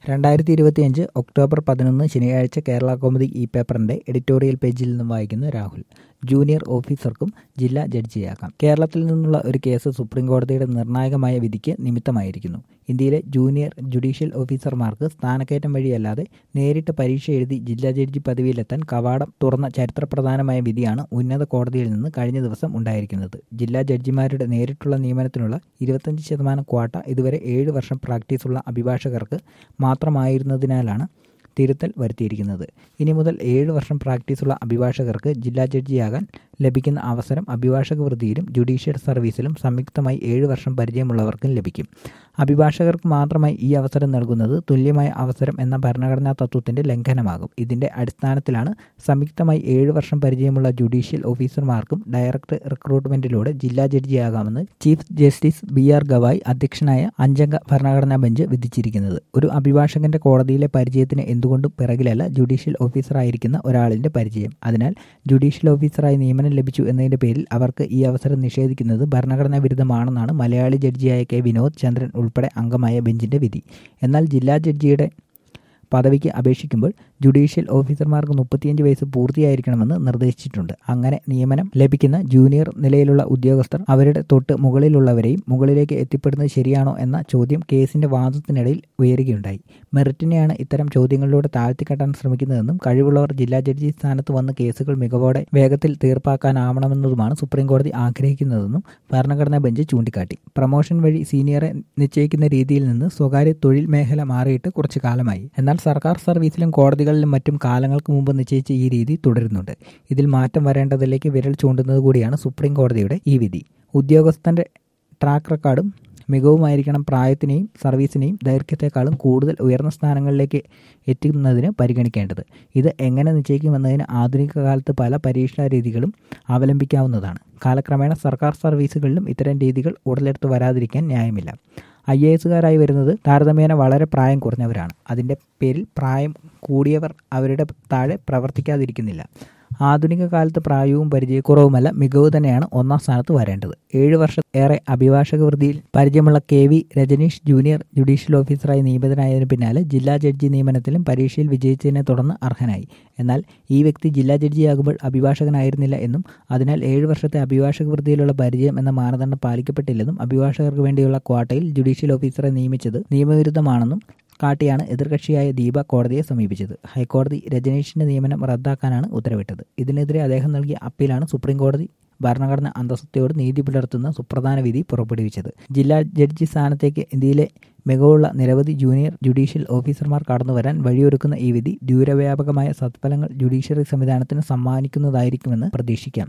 രണ്ടായിരത്തി ഇരുപത്തിയഞ്ച് ഒക്ടോബർ പതിനൊന്ന് ശനിയാഴ്ച കേരള കൗമുദി ഈ പേപ്പറിന്റെ എഡിറ്റോറിയൽ പേജിൽ നിന്നും വായിക്കുന്നു രാഹുൽ ജൂനിയർ ഓഫീസർക്കും ജില്ലാ ജഡ്ജിയാകാം കേരളത്തിൽ നിന്നുള്ള ഒരു കേസ് സുപ്രീം കോടതിയുടെ നിർണായകമായ വിധിക്ക് നിമിത്തമായിരിക്കുന്നു ഇന്ത്യയിലെ ജൂനിയർ ജുഡീഷ്യൽ ഓഫീസർമാർക്ക് സ്ഥാനക്കയറ്റം വഴിയല്ലാതെ നേരിട്ട് പരീക്ഷ എഴുതി ജില്ലാ ജഡ്ജി പദവിയിലെത്താൻ കവാടം തുറന്ന ചരിത്രപ്രധാനമായ വിധിയാണ് ഉന്നത കോടതിയിൽ നിന്ന് കഴിഞ്ഞ ദിവസം ഉണ്ടായിരിക്കുന്നത് ജില്ലാ ജഡ്ജിമാരുടെ നേരിട്ടുള്ള നിയമനത്തിനുള്ള ഇരുപത്തഞ്ച് ശതമാനം ക്വാട്ട ഇതുവരെ ഏഴ് വർഷം പ്രാക്ടീസുള്ള അഭിഭാഷകർക്ക് മാത്രമായിരുന്നതിനാലാണ് തിരുത്തൽ വരുത്തിയിരിക്കുന്നത് ഇനി മുതൽ ഏഴ് വർഷം പ്രാക്ടീസുള്ള അഭിഭാഷകർക്ക് ജില്ലാ ജഡ്ജിയാകാൻ ലഭിക്കുന്ന അവസരം അഭിഭാഷക വൃത്തിയിലും ജുഡീഷ്യൽ സർവീസിലും സംയുക്തമായി ഏഴ് വർഷം പരിചയമുള്ളവർക്കും ലഭിക്കും അഭിഭാഷകർക്ക് മാത്രമായി ഈ അവസരം നൽകുന്നത് തുല്യമായ അവസരം എന്ന ഭരണഘടനാ തത്വത്തിന്റെ ലംഘനമാകും ഇതിന്റെ അടിസ്ഥാനത്തിലാണ് സംയുക്തമായി ഏഴ് വർഷം പരിചയമുള്ള ജുഡീഷ്യൽ ഓഫീസർമാർക്കും ഡയറക്ടർ റിക്രൂട്ട്മെന്റിലൂടെ ജില്ലാ ജഡ്ജിയാകാമെന്ന് chief justice B R Gavai അധ്യക്ഷനായ അഞ്ചംഗ ഭരണഘടനാ ബെഞ്ച് വിധിച്ചിരിക്കുന്നത് ഒരു അഭിഭാഷകന്റെ കോടതിയിലെ പരിചയത്തിന് എന്തുകൊണ്ടും പിറകിലല്ല ജുഡീഷ്യൽ ഓഫീസറായിരിക്കുന്ന ഒരാളിന്റെ പരിചയം അതിനാൽ ജുഡീഷ്യൽ ഓഫീസറായി നിയമനം ലഭിച്ചു എന്നതിന്റെ പേരിൽ അവർക്ക് ഈ അവസരം നിഷേധിക്കുന്നത് ഭരണഘടനാ വിരുദ്ധമാണെന്നാണ് മലയാളി ജഡ്ജിയായ കെ വിനോദ് ചന്ദ്രൻ ഉൾപ്പെടെ അംഗമായ ബെഞ്ചിന്റെ വിധി എന്നാൽ ജില്ലാ ജഡ്ജിയുടെ പദവിക്ക് അപേക്ഷിക്കുമ്പോൾ ജുഡീഷ്യൽ ഓഫീസർമാർക്ക് മുപ്പത്തിയഞ്ച് വയസ്സ് പൂർത്തിയായിരിക്കണമെന്ന് നിർദ്ദേശിച്ചിട്ടുണ്ട് അങ്ങനെ നിയമനം ലഭിക്കുന്ന ജൂനിയർ നിലയിലുള്ള ഉദ്യോഗസ്ഥർ അവരുടെ തൊട്ട് മുകളിലുള്ളവരെയും മുകളിലേക്ക് എത്തിപ്പെടുന്നത് ശരിയാണോ എന്ന ചോദ്യം കേസിന്റെ വാദത്തിനിടയിൽ ഉയരുകയുണ്ടായി മെറിറ്റിനെയാണ് ഇത്തരം ചോദ്യങ്ങളിലൂടെ താഴ്ത്തിക്കെട്ടാൻ ശ്രമിക്കുന്നതെന്നും കഴിവുള്ളവർ ജില്ലാ ജഡ്ജി സ്ഥാനത്ത് വന്ന് കേസുകൾ മികവോടെ വേഗത്തിൽ തീർപ്പാക്കാനാവണമെന്നതുമാണ് സുപ്രീം കോടതി ആഗ്രഹിക്കുന്നതെന്നും ഭരണഘടനാ ബെഞ്ച് ചൂണ്ടിക്കാട്ടി പ്രമോഷൻ വഴി സീനിയറെ നിശ്ചയിക്കുന്ന രീതിയിൽ നിന്ന് സ്വകാര്യ തൊഴിൽ മേഖല മാറിയിട്ട് കുറച്ചു കാലമായി എന്നാൽ സർക്കാർ സർവീസിലും കോടതികളിലും മറ്റും കാലങ്ങൾക്ക് മുമ്പ് നിശ്ചയിച്ച ഈ രീതി തുടരുന്നുണ്ട് ഇതിൽ മാറ്റം വരേണ്ടതിലേക്ക് വിരൽ ചൂണ്ടുന്നത് കൂടിയാണ് സുപ്രീം കോടതിയുടെ ഈ വിധി ഉദ്യോഗസ്ഥന്റെ ട്രാക്ക് റെക്കോർഡും മികവുമായിരിക്കണം പ്രായത്തിനെയും സർവീസിനെയും ദൈർഘ്യത്തെക്കാളും കൂടുതൽ ഉയർന്ന സ്ഥാനങ്ങളിലേക്ക് എത്തുന്നതിന് പരിഗണിക്കേണ്ടത് ഇത് എങ്ങനെ നിശ്ചയിക്കുമെന്നതിന് ആധുനിക കാലത്ത് പല പരീക്ഷാ രീതികളും അവലംബിക്കാവുന്നതാണ് കാലക്രമേണ സർക്കാർ സർവീസുകളിലും ഇത്തരം രീതികൾ ഉടലെടുത്ത് വരാതിരിക്കാൻ ന്യായമില്ല ഐ എ എസുകാരായി വരുന്നത് താരതമ്യേന വളരെ പ്രായം കുറഞ്ഞവരാണ് അതിൻ്റെ പേരിൽ പ്രായം കൂടിയവർ അവരുടെ താഴെ പ്രവർത്തിക്കാതിരിക്കുന്നില്ല ആധുനിക കാലത്ത് പ്രായവും പരിചയക്കുറവുമല്ല മികവ് തന്നെയാണ് ഒന്നാം സ്ഥാനത്ത് വരേണ്ടത് ഏഴ് വർഷം ഏറെ അഭിഭാഷക വൃത്തിയിൽ പരിചയമുള്ള K V Rajneesh junior judicial ഓഫീസറായി നിയമിതനായതിനു പിന്നാലെ ജില്ലാ ജഡ്ജി നിയമനത്തിലും പരീക്ഷയിൽ വിജയിച്ചതിനെ തുടർന്ന് അർഹനായി എന്നാൽ ഈ വ്യക്തി ജില്ലാ ജഡ്ജിയാകുമ്പോൾ അഭിഭാഷകനായിരുന്നില്ല എന്നും അതിനാൽ ഏഴ് വർഷത്തെ അഭിഭാഷക വൃത്തിയിലുള്ള പരിചയം എന്ന മാനദണ്ഡം പാലിക്കപ്പെട്ടില്ലെന്നും അഭിഭാഷകർക്ക് വേണ്ടിയുള്ള ക്വാട്ടയിൽ ജുഡീഷ്യൽ ഓഫീസറെ നിയമിച്ചത് നിയമവിരുദ്ധമാണെന്നും കാട്ടിയാണ് എതിർകക്ഷിയായ ദീപ കോടതിയെ സമീപിച്ചത് ഹൈക്കോടതി രജനീഷിന്റെ നിയമനം റദ്ദാക്കാനാണ് ഉത്തരവിട്ടത് ഇതിനെതിരെ അദ്ദേഹം നൽകിയ അപ്പീലാണ് സുപ്രീം കോടതി ഭരണഘടന അന്തസ്സത്തോട് നീതി പുലർത്തുന്ന സുപ്രധാന വിധി പുറപ്പെടുവിച്ചത് ജില്ലാ ജഡ്ജി സ്ഥാനത്തേക്ക് ഇന്ത്യയിലെ മികവുള്ള നിരവധി ജൂനിയർ ജുഡീഷ്യൽ ഓഫീസർമാർ കടന്നുവരാൻ വഴിയൊരുക്കുന്ന ഈ വിധി ദൂരവ്യാപകമായ സത്ഫലങ്ങൾ ജുഡീഷ്യറി സംവിധാനത്തിന് സമ്മാനിക്കുന്നതായിരിക്കുമെന്ന് പ്രതീക്ഷിക്കാം